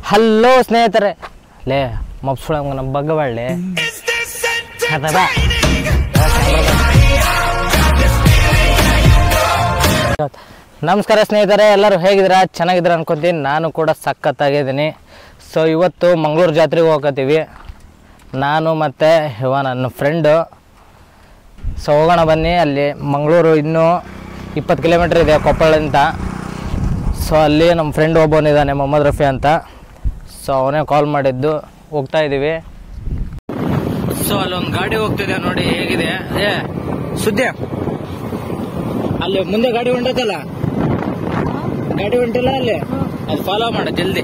Hello ಸ್ನೇಹಿತರೆ ಲೇ ಮಬ್ಸುಳ ನಮ್ಮ ಬಗ್ಗಬಳ್ಳಿ ಅಥವಾ ನಮಸ್ಕಾರ ಸ್ನೇಹಿತರೆ ಎಲ್ಲರೂ ಹೇಗಿದ್ದೀರಾ ಚೆನ್ನಾಗಿದ್ದೀರ ಅನ್ಕೊತೀನಿ ನಾನು ಕೂಡ ಸಖತ್ತಾಗಿದ್ದೀನಿ ಸೊ ಇವತ್ತು ಮಂಗಳೂರು ಜಾತ್ರೆಗೆ ಹೋಗತ್ತೀವಿ ನಾನು ಮತ್ತು ಇವ ನನ್ನ ಫ್ರೆಂಡು ಸೊ ಹೋಗೋಣ ಬನ್ನಿ ಅಲ್ಲಿ ಮಂಗಳೂರು ಇನ್ನೂ ಇಪ್ಪತ್ತು ಕಿಲೋಮೀಟ್ರ್ ಇದೆ ಕೊಪ್ಪಳದಿಂದ ಸೊ ಅಲ್ಲಿ ನಮ್ಮ ಫ್ರೆಂಡ್ ಒಬ್ಬನಿದ್ದಾನೆ ಮೊಹಮ್ಮದ್ ರಫಿ ಅಂತ ಸೊ ಅವನೇ ಕಾಲ್ ಮಾಡಿದ್ದು ಹೋಗ್ತಾ ಇದ್ದೀವಿ ಸೊ ಅಲ್ಲೊಂದು ಗಾಡಿ ಹೋಗ್ತಿದೆ ನೋಡಿ ಹೇಗಿದೆ ಏ ಸುದ್ದಿ ಅಲ್ಲಿ ಮುಂದೆ ಗಾಡಿ ಹೊಂಟೈತಲ್ಲ ಗಾಡಿ ಹೊಂಟಿಲ್ಲ ಅಲ್ಲಿ ಅದು ಫಾಲೋ ಮಾಡು ಜಲ್ದಿ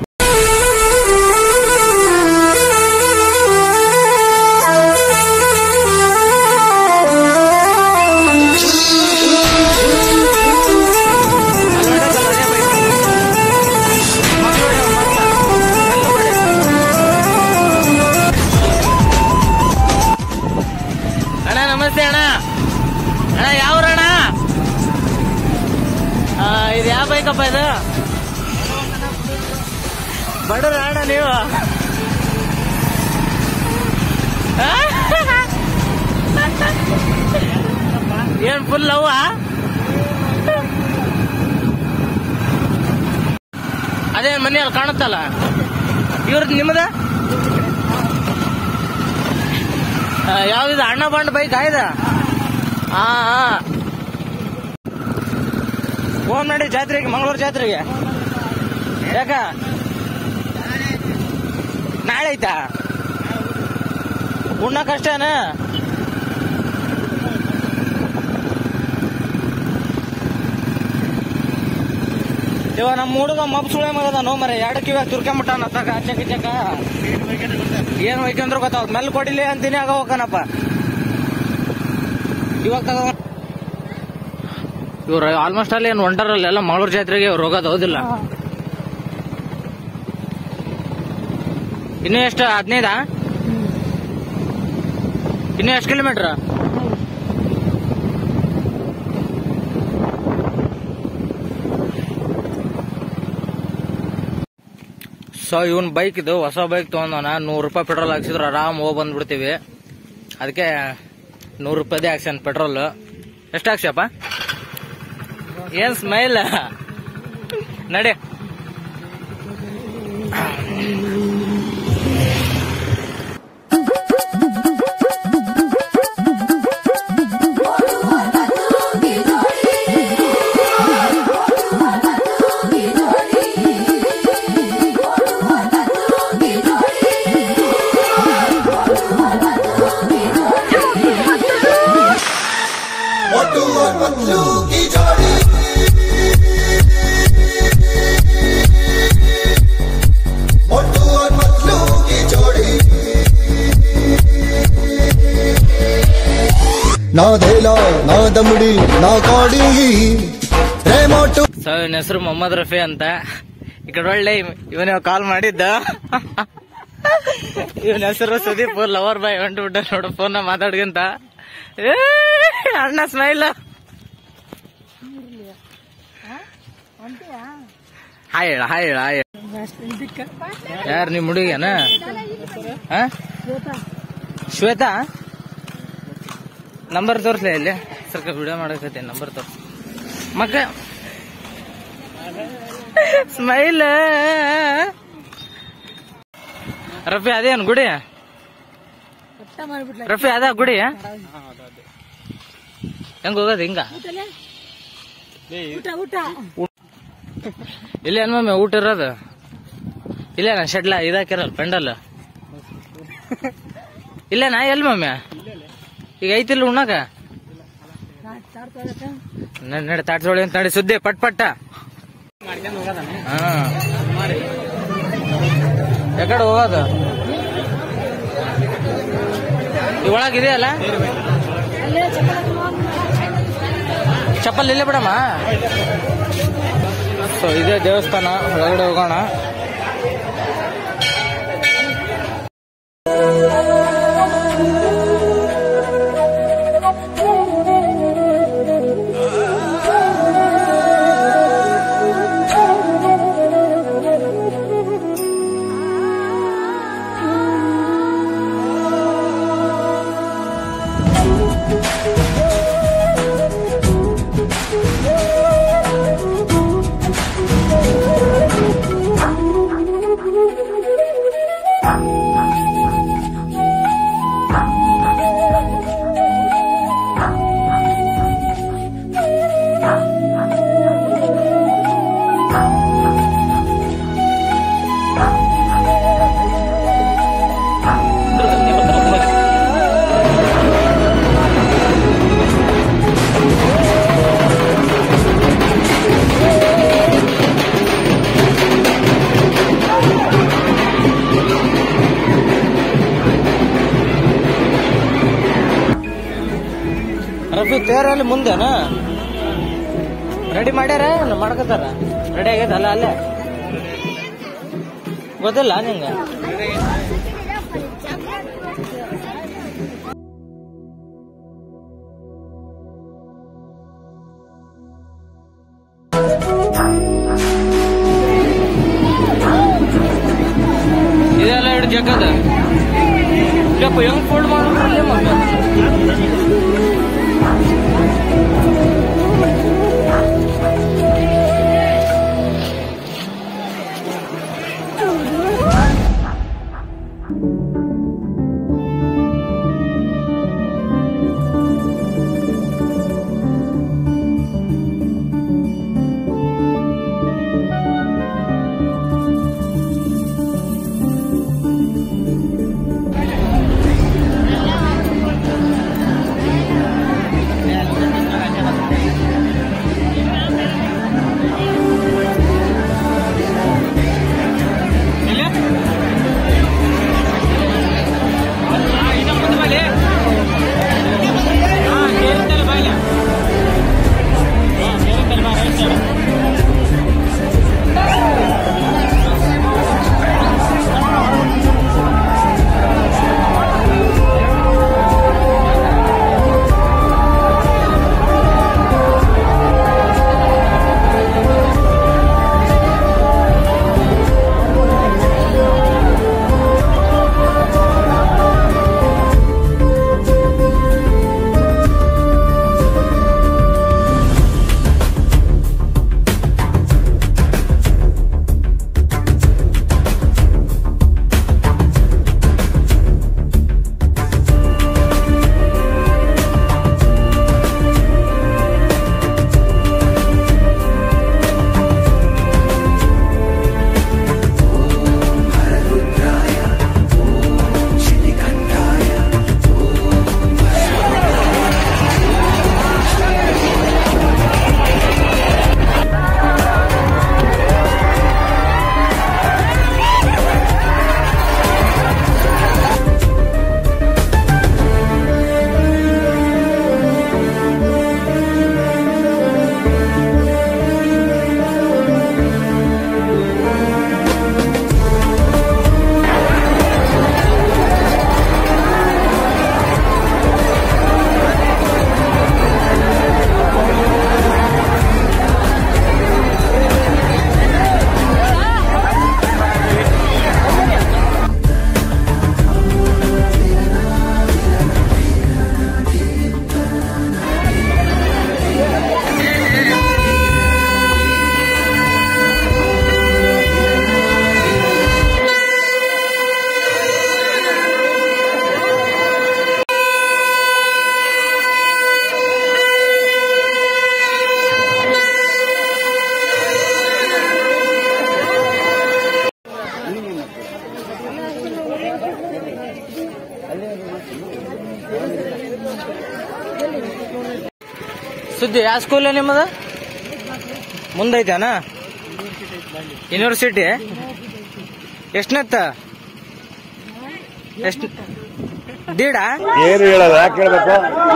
ಅಣ್ಣ ನಮಸ್ತೆ ಅಣ್ಣ ಅಣ್ಣ ಯಾವ್ರಣ್ಣ ಆ, ಇದು ಯಾವ ಬೈಕಪ್ಪ ಇದು ಬಡವ್ರ ಅಣ್ಣ ನೀವು ಆ? ಏನ್ ಫುಲ್ ಲವ್ವ ಅದೇ ಮನೆಯಲ್ಲಿ ಕಾಣುತ್ತಲ್ಲ ಇವ್ರದ್ದು ನಿಮ್ಮದ ಯಾವ್ದಿದ ಅಣ್ಣ ಬಂಡ್ ಬೈಕ್ ಆಯ್ದ ಹಾ ಹಾ ಫೋನ್ ಮಾಡಿ ಜಾತ್ರೆಗೆ ಮಂಗಳೂರು ಜಾತ್ರೆಗೆ ಯಾಕ ನಾಳೆ ಐತಾ ಉಣ್ಣಕಷ್ಟೇನ ಇವ ನಮ್ಮ ಹುಡುಗ ಮಬ್ ಸುಳೆ ಮಗದ ನೋ ಮರೆ ಎರಡು ಕಿವ ತುರ್ಕೊಂಬಿಟ್ಟಾನ ತಗ ಚಕ ಚಕ ಏನ್ ಹೋಯ್ಕಂದ್ರ ಗೊತ್ತಾವ್ ಮೆಲ್ ಕೊಡಿಲಿ ಅಂತೀನಿ ಆಗ ಹೋಗನಪ್ಪ ಇವಾಗ ತಗೋ ಇವ್ರು ಆಲ್ಮೋಸ್ಟ್ ಅಲ್ಲಿ ಏನು ಹೊಂಟಾರಲ್ಲ ಎಲ್ಲ ಮಂಗಳೂರು ಜಾತ್ರೆಗೆ ಇವ್ರು ಹೋಗೋದು ಹೌದಿಲ್ಲ ಇನ್ನು ಎಷ್ಟು ಹದಿನೈದಾ ಇನ್ನು ಎಷ್ಟು ಕಿಲೋಮೀಟರ್ ಸೊ ಇವನ್ ಬೈಕ್ ಇದು ಹೊಸ ಬೈಕ್ ತಗೊಂಡವನ ನೂರು ರೂಪಾಯಿ ಪೆಟ್ರೋಲ್ ಹಾಕ್ಸಿದ್ರೆ ಆರಾಮ್ ಹೋಗಿ ಬಂದ್ಬಿಡ್ತೀವಿ ಅದಕ್ಕೆ ನೂರು ರೂಪಾಯಿದೇ ಹಾಕ್ಸ್ಯಾನ ಪೆಟ್ರೋಲ್ ಎಷ್ಟು ಹಾಕ್ಸ್ಯಪ್ಪ ಏನ್ ಸ್ಮೈಲ್ ನಡಿ मोटू और पतलू की जोड़ी मोटू और पतलू की जोड़ी ना धेला ना दमड़ी ना कौड़ी रे मोटू ಸೊ ಇವನ ಹೆಸರು ಮೊಹಮ್ಮದ್ ರಫಿ ಅಂತ ಈ ಕಡೆ ಒಳ್ಳೆ ಇವನ ಕಾಲ್ ಮಾಡಿದ್ದ ಇವನ ಹೆಸರು ಸುದೀಪ್ ಲವರ್ ಬಾಯ್ ಹೊಂಟ್ಬಿಟ್ಟ ನೋಡು ಫೋನ್ ಮಾತಾಡ್ಕಂತ ಏ, ಅಣ್ಣ ಸ್ಮೈಲ್ ಹಾಯ್ ಹೇಳ ಹಾಯ್ ಹೇಳ ಹಾಯ್ ಯಾರು ನಿಮ್ ಹುಡುಗಿಯನ ಆ? ಶ್ವೇತಾ ನಂಬರ್ ತೋರ್ಸ್ಲೇ ಇಲ್ಲಿ ಸ್ವಲ್ಪ ವಿಡಿಯೋ ಮಾಡಕತ್ತೆ ನಂಬರ್ ತೋರ್ಸ್ ಮಕ್ಕ ಸ್ಮೈಲ್ ರಫಿ ಅದೇನು ಗುಡಿ ರಫಿ ಅದ ಗುಡಿ ಹೆಂಗ್ ಹೋಗೋದು ಹಿಂಗ ಇಲ್ಲ ಮಮ್ಮಿ ಊಟ ಇರೋದು ಇಲ್ಲೇನ ಶೆಡ್ಲ ಇದಾಕಿರಲ್ಲ ಪೆಂಡಲ್ ಇಲ್ಲೇನಾ ಎಲ್ ಮಮ್ಮಿ ಈಗ ಐತಿಲ್ಲ ಉಣ್ಣಾಕ ನಡ್- ನಡಿ ತಾಟ್ಸೋಳಿ ಅಂತ ನಡಿ ಸುದ್ದಿ ಪಟ್ ಪಟ್ಟ ಹಾ ಯಾಕಡೆ ಹೋಗೋದು ಈ ಒಳಗಿದೆಯಲ್ಲ ಚಪ್ಪಲ್ ಇಲ್ಲೇ ಬಿಡಮ್ಮ ಸೊ ಇದೇ ದೇವಸ್ಥಾನ ಒಳಗಡೆ ಹೋಗೋಣ ದೇವರಲ್ಲಿ ಮುಂದೆನಾ ರೆಡಿ ಮಾಡ್ಯಾರ ಮಾಡ್ಕೋತಾರ ರೆಡಿ ಆಗೈತಲ್ಲ ಅಲ್ಲೇ ಗೊತ್ತಿಲ್ಲ ನಿಂಗೆ ಇದೆಲ್ಲ ಹಿಡಿದು ಜಗ್ಗದ ಯಪ್ಪ ಹೆಂಗ್ ಫೋಲ್ಡ್ ಮಾಡ್ಬಿಟ್ರಲ್ಲಿ ಮತ್ತೆ ಸುದ್ದಿ ಯಾವ ಸ್ಕೂಲ್ ನಿಮ್ಮದ ಮುಂದೈತಾನ ಯೂನಿವರ್ಸಿಟಿ ಎಷ್ಟನೆತ್ತ ಎಷ್ಟು ದೀಡ ಏನು ಹೇಳಲ್ಲ ಯಾಕೆ ಹೇಳ್ಬೇಕು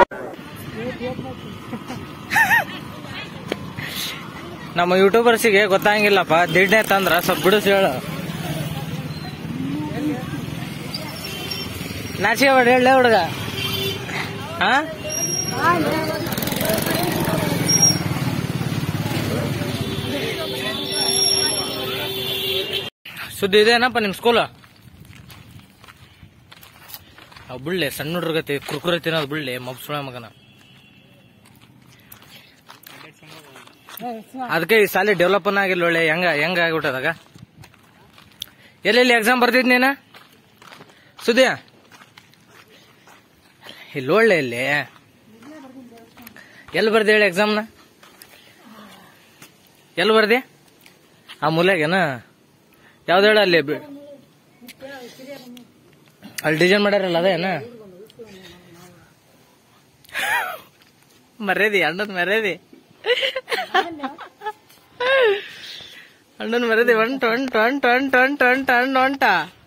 ನಮ್ಮ ಯೂಟ್ಯೂಬರ್ಸಿಗೆ ಗೊತ್ತಾಗಿಲ್ಲಪ್ಪ ದಿಡ್ನೆ ತಂದ್ರ ಸ್ವಲ್ಪ ಬಿಡಿಸಿ ಹೇಳು ನಾಚಿಕೆ ಬೇಡ ಹೇಳ ಹುಡುಗ ಹಾ ಸುದ್ದಿ ಇದೇನಪ್ಪ ನಿಮ್ ಸ್ಕೂಲ್ ಅವ್ ಬಿಡ್ಲೆ ಸಣ್ಣ ಹುಡುಗತಿ ಕುರ್ಕುರೆ ತಿನ್ನೋದು ಬಿಡ್ಲೆ ಮಬ್ಸುಳ ಮಗನ ಅದಕ್ಕೆ ಈ ಸಾಲಿ ಡೆವಲಪ್ ಆಗಿಲ್ಲ ಒಳ್ಳೆ ಹೆಂಗ ಹೆಂಗ ಆಗ್ಬಿಟ್ಟದಾಗ ಎಲ್ಲೆಲ್ಲಿ ಎಕ್ಸಾಮ್ ಬರ್ತಿದ್ ನೀನ ಸುದ್ಯ ಇಲ್ಲಿ ಒಳ್ಳೆ ಇಲ್ಲಿ ಎಲ್ಲಿ ಬರ್ದೆ ಹೇಳಿ ಎಕ್ಸಾಮ್ನ ಎಲ್ಲಿ ಬರ್ದೆ ಆ ಮೂಲೆಗೇನ ಯಾವ್ದು ಹೇಳ ಅಲ್ಲಿ ಬಿ- ಅಲ್ಲಿ ಡಿಸೈನ್ ಮಾಡ್ಯಾರಲ್ಲ ಅದೇನ ಮರ್ಯಾದಿ ಅಣ್ಣನ ಮರ್ಯಾದಿ ಅಣ್ಣನ ಮರ್ಯಾದಿ ಒಂಟು ಒಂಟು ಒಂಟು ಒಂಟು ಒಂಟು ಒಂಟು ಒಂಟು ಒಂಟ